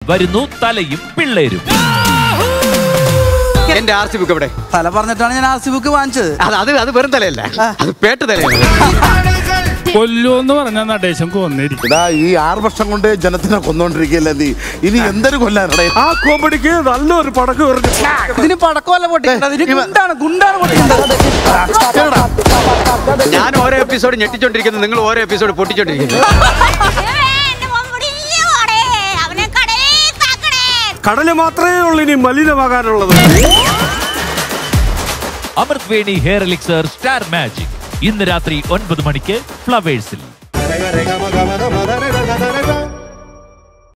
വരുന്നു തലയും പിള്ളേരും എന്റെ ആർ സി ബുക്ക് എവിടെ തല പറഞ്ഞിട്ടാണ് ഞാൻ ആർ സി ബുക്ക് വാങ്ങിച്ചത് അത് അത് അത് വെറും തലയല്ല അത് പേട്ട് തലയാണ് കൊല്ലുമെന്ന് പറഞ്ഞ നടേശം കൊന്നിരിക്കും ഇതാ ഈ ആറ് വർഷം കൊണ്ട് ജനത്തിനെ കൊന്നോണ്ടിരിക്കുകയല്ലേ നീ ഇനി എന്തൊരു കൊല്ലാനടേ ആ കോമഡിക്ക് നല്ലൊരു പടക്ക് പറഞ്ഞു ഇതിന് പടക്കമല്ല പൊട്ടിക്കേണ്ടത് ഇതിന് ഗുണ്ടാണ് ഗുണ്ടാണ് പൊട്ടിക്കേണ്ടത് ഞാൻ ഓരോ എപ്പിസോഡ് ഞെട്ടിച്ചോണ്ടിരിക്കുന്നു നിങ്ങൾ ഓരോ എപ്പിസോഡ് പൊട്ടിച്ചോണ്ടിരിക്കുന്നു അവനെ കടലേ താക്കണേ കടല് മാത്രമേ ഉള്ളൂ ഇനി മലിനമാകാനുള്ളത് അമൃത് വേണി ഹെയർ എലിക്സർ സ്റ്റാർ മാജിക് ഇന്ന് രാത്രി ഒൻപത് മണിക്ക് ഫ്ലവേഴ്സിൽ രഗ രഗ മഗ മഗ മദ